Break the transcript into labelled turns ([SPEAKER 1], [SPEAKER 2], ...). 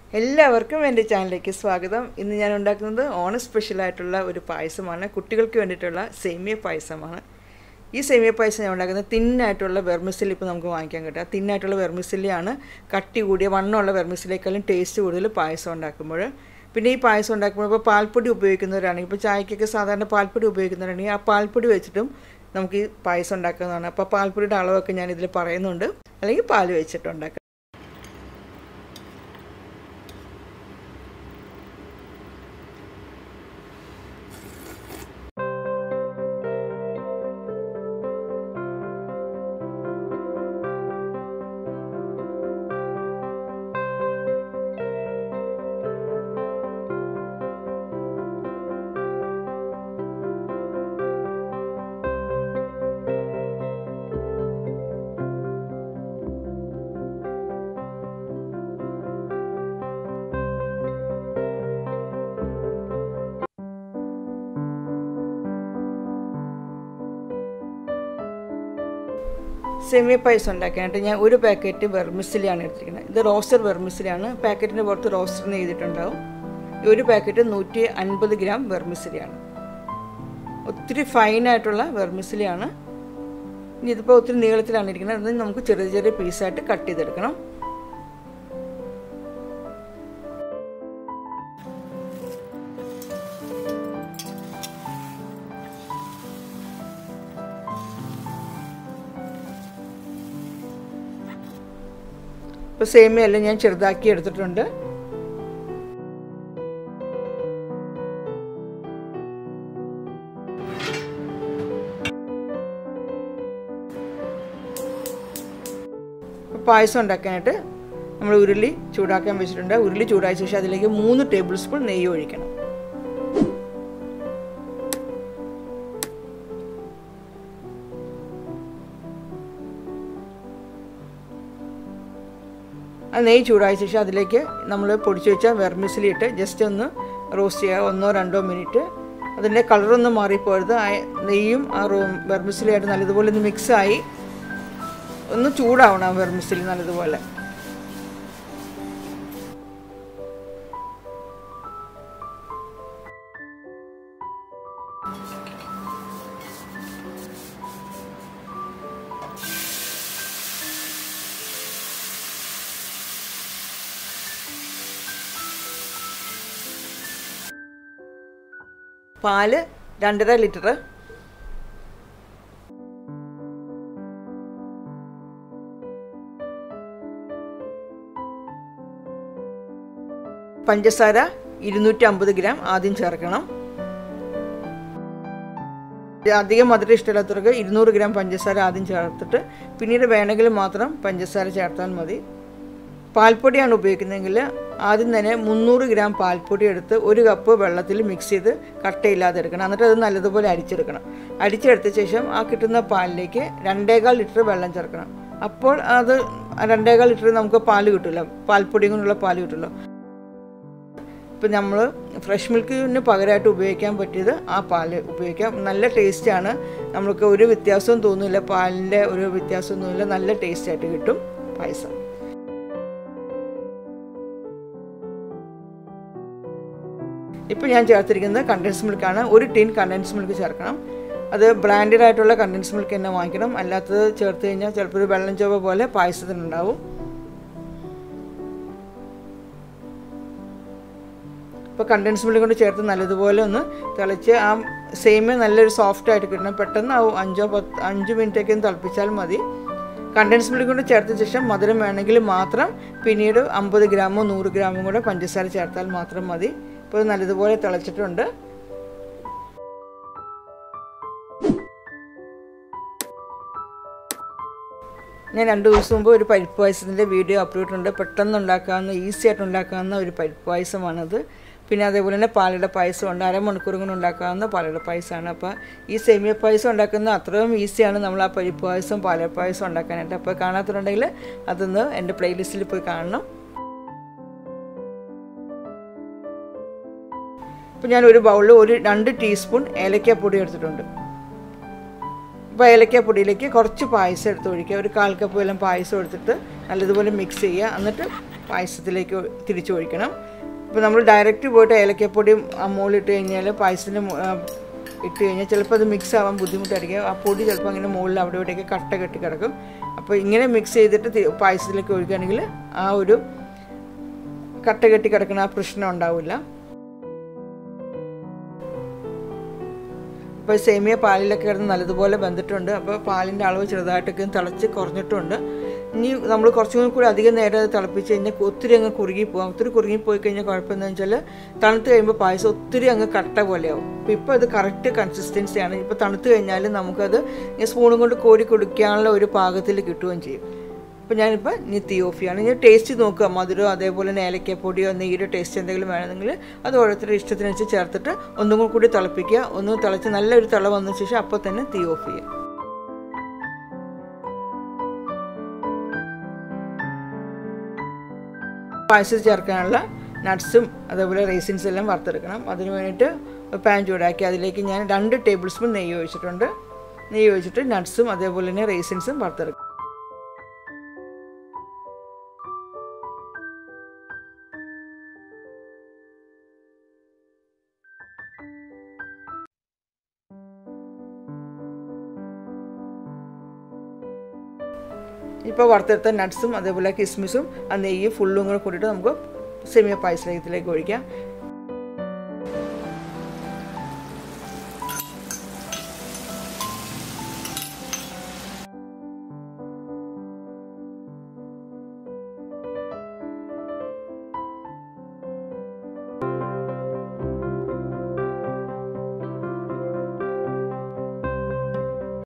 [SPEAKER 1] എല്ലാവർക്കും എൻ്റെ ചാനലിലേക്ക് സ്വാഗതം ഇന്ന് ഞാൻ ഉണ്ടാക്കുന്നത് ഓണ സ്പെഷ്യലായിട്ടുള്ള ഒരു പായസമാണ് കുട്ടികൾക്ക് വേണ്ടിയിട്ടുള്ള സേമിയ പായസമാണ് ഈ സേമിയ പായസം ഞാൻ ഉണ്ടാക്കുന്നത് തിന്നായിട്ടുള്ള വെർമിസിലി ഇപ്പോൾ നമുക്ക് വാങ്ങിക്കാൻ കിട്ടുക തിന്നായിട്ടുള്ള വെർമിസിലിയാണ് കട്ടി കൂടിയ വണ്ണമുള്ള വെർമിസിലേക്കാളും ടേസ്റ്റ് കൂടുതൽ പായസം ഉണ്ടാക്കുമ്പോൾ പിന്നെ ഈ പായസം ഉണ്ടാക്കുമ്പോൾ ഇപ്പോൾ പാൽപ്പൊടി ഉപയോഗിക്കുന്നവരാണെങ്കിൽ ഇപ്പോൾ ചായക്കൊക്കെ സാധാരണ പാൽപ്പൊടി ഉപയോഗിക്കുന്നവരാണെങ്കിൽ ആ പാൽപ്പൊടി വെച്ചിട്ടും നമുക്ക് ഈ പായസം ഉണ്ടാക്കുന്നതാണ് അപ്പോൾ പാൽപ്പൊടിയുടെ അളവൊക്കെ ഞാൻ ഇതിൽ പറയുന്നുണ്ട് അല്ലെങ്കിൽ പാൽ വെച്ചിട്ട് ഉണ്ടാക്കാം സെമിയ പായസം ഉണ്ടാക്കാനായിട്ട് ഞാൻ ഒരു പാക്കറ്റ് വെർമിസിലിയാണ് എടുത്തിരിക്കുന്നത് ഇത് റോസ്റ്റർ വെർമിസിലിയാണ് പാക്കറ്റിൻ്റെ പുറത്ത് റോസ്റ്റർ എന്ന് എഴുതിയിട്ടുണ്ടാവും ഈ ഒരു പാക്കറ്റ് നൂറ്റി അൻപത് ഗ്രാം വെർമിസിലിയാണ് ഒത്തിരി ഫൈനായിട്ടുള്ള വെർമിസിലിയാണ് ഇനി ഇതിപ്പോൾ ഒത്തിരി നീളത്തിലാണ് ഇരിക്കുന്നത് അത് നമുക്ക് ചെറിയ ചെറിയ പീസായിട്ട് കട്ട് ചെയ്തെടുക്കണം ഇപ്പോൾ സേമിയെല്ലാം ഞാൻ ചെറുതാക്കി എടുത്തിട്ടുണ്ട് പായസം ഉണ്ടാക്കാനായിട്ട് നമ്മൾ ഉരുളി ചൂടാക്കാൻ വെച്ചിട്ടുണ്ട് ഉരുളി ചൂടായ ശേഷം അതിലേക്ക് മൂന്ന് ടേബിൾ സ്പൂൺ നെയ്യ് ഒഴിക്കണം ആ നെയ്യ് ചൂടായ ശേഷം അതിലേക്ക് നമ്മൾ പൊടിച്ചു വെച്ച വെർമിസിലി ഇട്ട് ജസ്റ്റ് ഒന്ന് റോസ്റ്റ് ചെയ്യുക ഒന്നോ രണ്ടോ മിനിറ്റ് അതിൻ്റെ കളറൊന്നും മാറിപ്പോരുത് ആ നെയ്യും ആ റോ വെർമിസിലിയായിട്ട് നല്ലതുപോലെ ഒന്ന് മിക്സായി ഒന്ന് ചൂടാവണം ആ വെർമിസിലി നല്ലതുപോലെ പാല് രണ്ടര ലിറ്റർ പഞ്ചസാര ഇരുന്നൂറ്റി അമ്പത് ഗ്രാം ആദ്യം ചേർക്കണം അധികം മധുരം ഇഷ്ടമില്ലാത്തവർക്ക് ഇരുന്നൂറ് ഗ്രാം പഞ്ചസാര ആദ്യം ചേർത്തിട്ട് പിന്നീട് വേണമെങ്കിൽ മാത്രം പഞ്ചസാര ചേർത്താൽ മതി പാൽപ്പൊടിയാണ് ഉപയോഗിക്കുന്നതെങ്കിൽ ആദ്യം തന്നെ മുന്നൂറ് ഗ്രാം പാൽപ്പൊടി എടുത്ത് ഒരു കപ്പ് വെള്ളത്തിൽ മിക്സ് ചെയ്ത് കട്ടയില്ലാതെ എടുക്കണം എന്നിട്ട് അത് നല്ലതുപോലെ അരിച്ചെടുക്കണം അരിച്ചെടുത്ത ശേഷം ആ കിട്ടുന്ന പാലിലേക്ക് രണ്ടേകാൽ ലിറ്റർ വെള്ളം ചേർക്കണം അപ്പോൾ അത് രണ്ടേകാൽ ലിറ്റർ നമുക്ക് പാല് കിട്ടില്ല പാൽപ്പൊടി കൊണ്ടുള്ള പാല് കിട്ടുമല്ലോ ഇപ്പം നമ്മൾ ഫ്രഷ് മിൽക്കിന് പകരമായിട്ട് ഉപയോഗിക്കാൻ പറ്റിയത് ആ പാല് ഉപയോഗിക്കാം നല്ല ടേസ്റ്റാണ് നമുക്ക് ഒരു വ്യത്യാസവും തോന്നില്ല പാലിൻ്റെ ഒരു വ്യത്യാസമൊന്നുമില്ല നല്ല ടേസ്റ്റായിട്ട് കിട്ടും പായസം ഇപ്പോൾ ഞാൻ ചേർത്തിരിക്കുന്നത് കണ്ടൻസ് മിൽക്കാണ് ഒരു ടീൻ കണ്ടൻസ് മിൽക്ക് ചേർക്കണം അത് ബ്രാൻഡഡ് ആയിട്ടുള്ള കണ്ടൻസ് മിൽക്ക് തന്നെ വാങ്ങിക്കണം അല്ലാത്തത് ചേർത്ത് കഴിഞ്ഞാൽ ചിലപ്പോൾ ഒരു വെള്ളം ചൊവ്വ പോലെ പായസത്തിനുണ്ടാവും ഇപ്പോൾ കണ്ടൻസ് മിൽക്ക് കൊണ്ട് ചേർത്ത് നല്ലതുപോലെ ഒന്ന് തിളച്ച് ആ സെയിമ് നല്ലൊരു സോഫ്റ്റ് ആയിട്ട് കിട്ടണം പെട്ടെന്ന് ആവും അഞ്ചോ പത്ത് അഞ്ച് മിനിറ്റൊക്കെ ഒന്ന് തിളപ്പിച്ചാൽ മതി കണ്ടൻസ് മിൽക്ക് കൊണ്ട് ചേർത്ത ശേഷം മധുരം വേണമെങ്കിൽ മാത്രം പിന്നീട് അമ്പത് ഗ്രാമോ നൂറ് ഗ്രാമോ കൂടെ പഞ്ചസാര ചേർത്താൽ മാത്രം മതി ഇപ്പോൾ നല്ലതുപോലെ തിളച്ചിട്ടുണ്ട് ഞാൻ രണ്ട് ദിവസം മുമ്പ് ഒരു പരിപ്പ് പായസത്തിൻ്റെ വീഡിയോ അപ്ലോഡ് ചെയ്തിട്ടുണ്ട് പെട്ടെന്ന് ഉണ്ടാക്കാവുന്ന ഈസി ആയിട്ട് ഉണ്ടാക്കാവുന്ന ഒരു പരിപ്പ് പായസമാണത് പിന്നെ അതേപോലെ തന്നെ പാലട പായസം ഉണ്ട് അരമണിക്കൂർ കൊണ്ട് ഉണ്ടാക്കാവുന്ന പാലട പായസമാണ് അപ്പോൾ ഈ സേമിയ പായസം ഉണ്ടാക്കുന്ന അത്രയും ഈസിയാണ് നമ്മൾ ആ പരിപ്പ് പായസം പാലട പായസം ഉണ്ടാക്കാനായിട്ട് അപ്പോൾ കാണാത്തുണ്ടെങ്കിൽ അതൊന്ന് എൻ്റെ പ്ലേലിസ്റ്റിൽ പോയി കാണണം ഇപ്പോൾ ഞാൻ ഒരു ബൗളിൽ ഒരു രണ്ട് ടീസ്പൂൺ ഏലക്കാപ്പൊടി എടുത്തിട്ടുണ്ട് അപ്പോൾ ഏലക്കാപ്പൊടിയിലേക്ക് കുറച്ച് പായസം എടുത്ത് ഒഴിക്കുക ഒരു കാൽ കപ്പ് എല്ലാം പായസം എടുത്തിട്ട് നല്ലതുപോലെ മിക്സ് ചെയ്യുക എന്നിട്ട് പായസത്തിലേക്ക് തിരിച്ചു ഒഴിക്കണം ഇപ്പോൾ നമ്മൾ ഡയറക്റ്റ് പോയിട്ട് ഏലക്കപ്പൊടിയും അമ്മോളിൽ ഇട്ട് കഴിഞ്ഞാൽ പായസത്തിന് മു- ആ, ഇട്ട് കഴിഞ്ഞാൽ ചിലപ്പോൾ അത് മിക്സ് ആവാൻ ബുദ്ധിമുട്ടായിരിക്കും ആ പൊടി ചിലപ്പോൾ അങ്ങനെ മുകളിൽ അവിടെ ഇവിടെയൊക്കെ കട്ട കെട്ടി കിടക്കും അപ്പോൾ ഇങ്ങനെ മിക്സ് ചെയ്തിട്ട് തി- പായസത്തിലേക്ക് ഒഴിക്കുകയാണെങ്കിൽ ആ ഒരു കട്ട കെട്ടി കിടക്കുന്ന ആ പ്രശ്നം ഉണ്ടാവില്ല അപ്പോൾ സേമിയ പാലിലൊക്കെ കിടന്ന് നല്ലതുപോലെ വെന്തിട്ടുണ്ട് അപ്പോൾ പാലിൻ്റെ അളവ് ചെറുതായിട്ടൊക്കെ തിളച്ച് കുറഞ്ഞിട്ടുണ്ട് ഇനി നമ്മൾ കുറച്ചും കൂടി അധികം നേരം അത് തിളപ്പിച്ച് കഴിഞ്ഞാൽ ഒത്തിരി അങ്ങ് കുറുകി പോകും ഒത്തിരി കുറുകി പോയി കഴിഞ്ഞാൽ കുഴപ്പമെന്ന് വെച്ചാൽ തണുത്ത് കഴിയുമ്പോൾ പായസം ഒത്തിരി അങ്ങ് കട്ട പോലെയാവും അപ്പോൾ ഇപ്പോൾ അത് കറക്റ്റ് കൺസിസ്റ്റൻസിയാണ് ഇപ്പോൾ തണുത്ത് കഴിഞ്ഞാൽ നമുക്കത് ഇങ്ങനെ സ്പൂണും കൊണ്ട് കോരി കുടിക്കാനുള്ള ഒരു പാകത്തിൽ കിട്ടുകയും ചെയ്യും അപ്പോൾ ഞാനിപ്പോൾ ഇനി തീ ഓഫ് ചെയ്യാണ് ഇനി ടേസ്റ്റ് നോക്കുക മധുരം അതേപോലെ തന്നെ ഏലക്കപ്പൊടിയോ നെയ്യുടെ ടേസ്റ്റ് എന്തെങ്കിലും വേണമെങ്കിൽ അത് ഓരോരുത്തരുടെ ഇഷ്ടത്തിനനുസരിച്ച് ചേർത്തിട്ട് ഒന്നും കൂടി തിളപ്പിക്കുക ഒന്ന് തിളച്ച് നല്ലൊരു തിള വന്ന ശേഷം അപ്പോൾ തന്നെ തീ ഓഫ് ചെയ്യുക പായസത്തിൽ ചേർക്കാനുള്ള നട്ട്സും അതേപോലെ റേസിൻസ് എല്ലാം വറുത്തെടുക്കണം അതിന് വേണ്ടിയിട്ട് പാൻ ചൂടാക്കി അതിലേക്ക് ഞാൻ രണ്ട് ടേബിൾ സ്പൂൺ നെയ്യ് ഒഴിച്ചിട്ടുണ്ട് നെയ്യ് ഒഴിച്ചിട്ട് നട്ട്സും അതേപോലെ തന്നെ റേസിൻസും വറുത്തെടുക്കും ഇപ്പോൾ വറുത്തെടുത്ത നട്ട്സും അതേപോലെ കിസ്മിസും ആ നെയ്യും ഫുള്ളും കൂടെ കൂട്ടിയിട്ട് നമുക്ക് സെമിയ പായസത്തിലേക്ക് ഒഴിക്കാം